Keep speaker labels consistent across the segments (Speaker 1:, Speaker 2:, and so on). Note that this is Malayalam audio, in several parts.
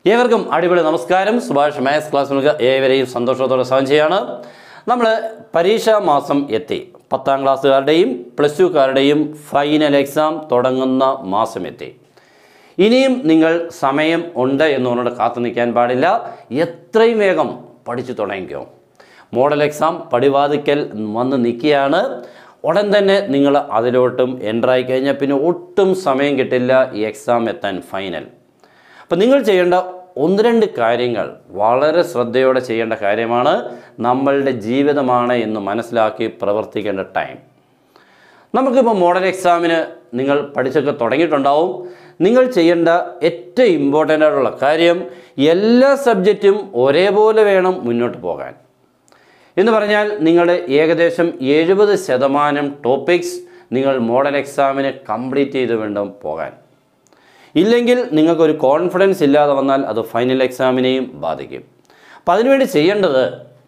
Speaker 1: ഏവർക്കും അടിപൊളി നമസ്കാരം സുഭാഷ് മാത്സ് ക്ലാസ്സിലേക്ക് ഏവരെയും സന്തോഷത്തോടെ സ്വാഗതം ചെയ്യാണ് നമ്മൾ പരീക്ഷാ മാസം എത്തി പത്താം ക്ലാസ്സുകാരുടെയും പ്ലസ് ടുക്കാരുടെയും ഫൈനൽ എക്സാം തുടങ്ങുന്ന മാസം എത്തി ഇനിയും നിങ്ങൾ സമയം ഉണ്ട് എന്ന് പറഞ്ഞിട്ട് കാത്തു നിൽക്കാൻ പാടില്ല എത്രയും വേഗം പഠിച്ചു തുടങ്ങിക്കോ മോഡൽ എക്സാം പടിവാതിക്കൽ വന്ന് നിൽക്കുകയാണ് ഉടൻ തന്നെ നിങ്ങൾ അതിലോട്ടും എൻ്ററായി കഴിഞ്ഞാൽ പിന്നെ ഒട്ടും സമയം കിട്ടില്ല ഈ എക്സാം എത്താൻ ഫൈനൽ അപ്പം നിങ്ങൾ ചെയ്യേണ്ട ഒന്ന് രണ്ട് കാര്യങ്ങൾ വളരെ ശ്രദ്ധയോടെ ചെയ്യേണ്ട കാര്യമാണ് നമ്മളുടെ ജീവിതമാണ് എന്ന് മനസ്സിലാക്കി പ്രവർത്തിക്കേണ്ട ടൈം നമുക്കിപ്പോൾ മോഡൽ എക്സാമിന് നിങ്ങൾ പഠിച്ചൊക്കെ തുടങ്ങിയിട്ടുണ്ടാവും നിങ്ങൾ ചെയ്യേണ്ട ഏറ്റവും ഇമ്പോർട്ടൻ്റ് ആയിട്ടുള്ള കാര്യം എല്ലാ സബ്ജക്റ്റും ഒരേപോലെ വേണം മുന്നോട്ട് പോകാൻ എന്ന് പറഞ്ഞാൽ നിങ്ങളുടെ ഏകദേശം എഴുപത് ശതമാനം ടോപ്പിക്സ് നിങ്ങൾ മോഡൽ എക്സാമിന് കംപ്ലീറ്റ് ചെയ്ത് വേണം പോകാൻ ഇല്ലെങ്കിൽ നിങ്ങൾക്കൊരു കോൺഫിഡൻസ് ഇല്ലാതെ വന്നാൽ അത് ഫൈനൽ എക്സാമിനെയും ബാധിക്കും അപ്പം അതിനുവേണ്ടി ചെയ്യേണ്ടത്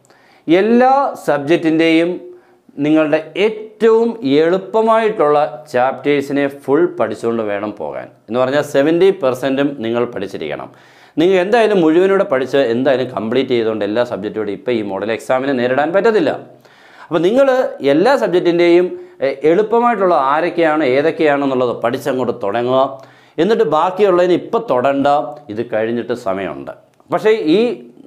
Speaker 1: എല്ലാ സബ്ജക്റ്റിൻ്റെയും നിങ്ങളുടെ ഏറ്റവും എളുപ്പമായിട്ടുള്ള ചാപ്റ്റേഴ്സിനെ ഫുൾ പഠിച്ചുകൊണ്ട് വേണം പോകാൻ എന്ന് പറഞ്ഞാൽ സെവൻറ്റി പെർസെൻറ്റും നിങ്ങൾ പഠിച്ചിരിക്കണം നിങ്ങൾ എന്തായാലും മുഴുവനൂടെ പഠിച്ച് എന്തായാലും കംപ്ലീറ്റ് ചെയ്തുകൊണ്ട് എല്ലാ സബ്ജക്റ്റോടും ഇപ്പോൾ ഈ മോഡൽ എക്സാമിനെ നേരിടാൻ പറ്റത്തില്ല അപ്പോൾ നിങ്ങൾ എല്ലാ സബ്ജക്റ്റിൻ്റെയും എളുപ്പമായിട്ടുള്ള ആരൊക്കെയാണ് ഏതൊക്കെയാണെന്നുള്ളത് പഠിച്ചങ്ങോട്ട് തുടങ്ങുക എന്നിട്ട് ബാക്കിയുള്ളതിന് ഇപ്പം തൊടണ്ട ഇത് കഴിഞ്ഞിട്ട് സമയമുണ്ട് പക്ഷേ ഈ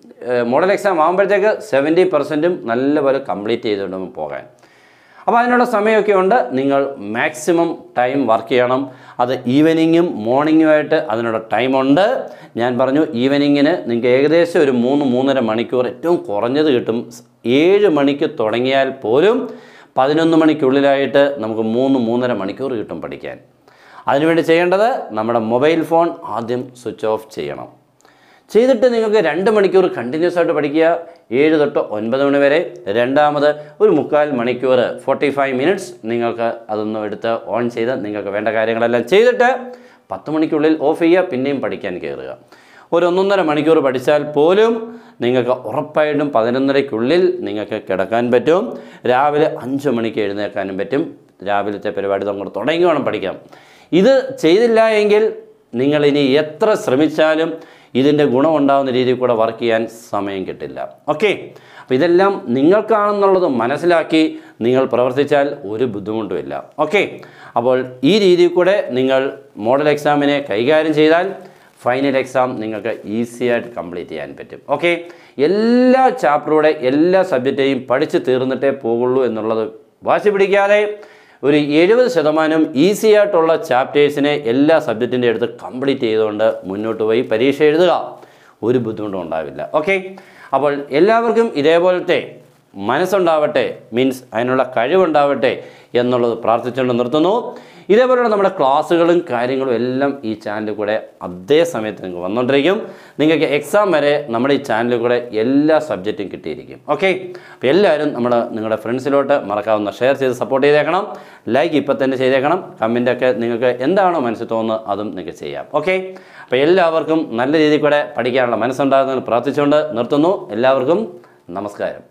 Speaker 1: മോഡൽ എക്സാം ആകുമ്പോഴത്തേക്ക് സെവൻറ്റി പെർസെൻറ്റും നല്ലപോലെ കംപ്ലീറ്റ് ചെയ്തുകൊണ്ട് പോകാൻ അപ്പോൾ അതിനുള്ള സമയമൊക്കെ ഉണ്ട് നിങ്ങൾ മാക്സിമം ടൈം വർക്ക് ചെയ്യണം അത് ഈവനിങ്ങും മോർണിംഗുമായിട്ട് അതിനുള്ള ടൈമുണ്ട് ഞാൻ പറഞ്ഞു ഈവനിങ്ങിന് നിങ്ങൾക്ക് ഏകദേശം ഒരു മൂന്ന് മൂന്നര മണിക്കൂർ ഏറ്റവും കുറഞ്ഞത് കിട്ടും ഏഴ് മണിക്ക് തുടങ്ങിയാൽ പോലും പതിനൊന്ന് മണിക്കുള്ളിലായിട്ട് നമുക്ക് മൂന്ന് മൂന്നര മണിക്കൂർ കിട്ടും പഠിക്കാൻ അതിനുവേണ്ടി ചെയ്യേണ്ടത് നമ്മുടെ മൊബൈൽ ഫോൺ ആദ്യം സ്വിച്ച് ഓഫ് ചെയ്യണം ചെയ്തിട്ട് നിങ്ങൾക്ക് രണ്ട് മണിക്കൂർ കണ്ടിന്യൂസ് ആയിട്ട് പഠിക്കുക ഏഴ് തൊട്ട് ഒൻപത് മണി വരെ രണ്ടാമത് ഒരു മുക്കാൽ മണിക്കൂർ ഫോർട്ടി ഫൈവ് മിനിറ്റ്സ് നിങ്ങൾക്ക് അതൊന്ന് എടുത്ത് ഓൺ ചെയ്ത് നിങ്ങൾക്ക് വേണ്ട കാര്യങ്ങളെല്ലാം ചെയ്തിട്ട് പത്ത് മണിക്കുള്ളിൽ ഓഫ് ചെയ്യുക പിന്നെയും പഠിക്കാൻ കയറുക ഒരു ഒന്നൊന്നര മണിക്കൂർ പഠിച്ചാൽ പോലും നിങ്ങൾക്ക് ഉറപ്പായിട്ടും പതിനൊന്നരയ്ക്കുള്ളിൽ നിങ്ങൾക്ക് കിടക്കാൻ പറ്റും രാവിലെ അഞ്ച് മണിക്ക് എഴുന്നേൽക്കാനും പറ്റും രാവിലത്തെ പരിപാടി അങ്ങോട്ട് തുടങ്ങി വേണം പഠിക്കാം ഇത് ചെയ്തില്ല എങ്കിൽ നിങ്ങൾ ഇനി എത്ര ശ്രമിച്ചാലും ഇതിൻ്റെ ഗുണമുണ്ടാകുന്ന രീതിയിൽ കൂടെ വർക്ക് ചെയ്യാൻ സമയം കിട്ടില്ല ഓക്കെ അപ്പോൾ ഇതെല്ലാം നിങ്ങൾക്കാണെന്നുള്ളത് മനസ്സിലാക്കി നിങ്ങൾ പ്രവർത്തിച്ചാൽ ഒരു ബുദ്ധിമുട്ടുമില്ല ഓക്കെ അപ്പോൾ ഈ രീതിയിൽ കൂടെ നിങ്ങൾ മോഡൽ എക്സാമിനെ കൈകാര്യം ചെയ്താൽ ഫൈനൽ എക്സാം നിങ്ങൾക്ക് ഈസി ആയിട്ട് കംപ്ലീറ്റ് ചെയ്യാൻ പറ്റും ഓക്കെ എല്ലാ ചാപ്റ്ററുടെ എല്ലാ സബ്ജക്റ്റേയും പഠിച്ച് തീർന്നിട്ടേ പോകുള്ളൂ എന്നുള്ളത് വാശി പിടിക്കാതെ ഒരു എഴുപത് ശതമാനം ഈസി ആയിട്ടുള്ള ചാപ്റ്റേഴ്സിനെ എല്ലാ സബ്ജക്റ്റിൻ്റെ അടുത്ത് കംപ്ലീറ്റ് ചെയ്തുകൊണ്ട് മുന്നോട്ട് പോയി പരീക്ഷ എഴുതുക ഒരു ബുദ്ധിമുട്ടും ഉണ്ടാവില്ല ഓക്കെ അപ്പോൾ എല്ലാവർക്കും ഇതേപോലത്തെ മനസ്സുണ്ടാവട്ടെ മീൻസ് അതിനുള്ള കഴിവുണ്ടാവട്ടെ എന്നുള്ളത് പ്രാർത്ഥിച്ചുകൊണ്ട് നിർത്തുന്നു ഇതേപോലെയുള്ള നമ്മുടെ ക്ലാസ്സുകളും കാര്യങ്ങളും എല്ലാം ഈ ചാനലിൽ കൂടെ അതേ സമയത്ത് നിങ്ങൾക്ക് വന്നുകൊണ്ടിരിക്കും നിങ്ങൾക്ക് എക്സാം വരെ നമ്മുടെ ഈ ചാനലിൽ കൂടെ എല്ലാ സബ്ജക്റ്റും കിട്ടിയിരിക്കും ഓക്കെ അപ്പോൾ എല്ലാവരും നമ്മുടെ നിങ്ങളുടെ ഫ്രണ്ട്സിലോട്ട് മറക്കാവുന്ന ഷെയർ ചെയ്ത് സപ്പോർട്ട് ചെയ്തേക്കണം ലൈക്ക് ഇപ്പം തന്നെ ചെയ്തേക്കണം കമൻറ്റൊക്കെ നിങ്ങൾക്ക് എന്താണോ മനസ്സിൽ തോന്നുന്നത് അതും നിങ്ങൾക്ക് ചെയ്യാം ഓക്കെ അപ്പോൾ എല്ലാവർക്കും നല്ല രീതിയിൽ കൂടെ പഠിക്കാനുള്ള മനസ്സുണ്ടാകുന്നതിന് പ്രാർത്ഥിച്ചുകൊണ്ട് നിർത്തുന്നു എല്ലാവർക്കും നമസ്കാരം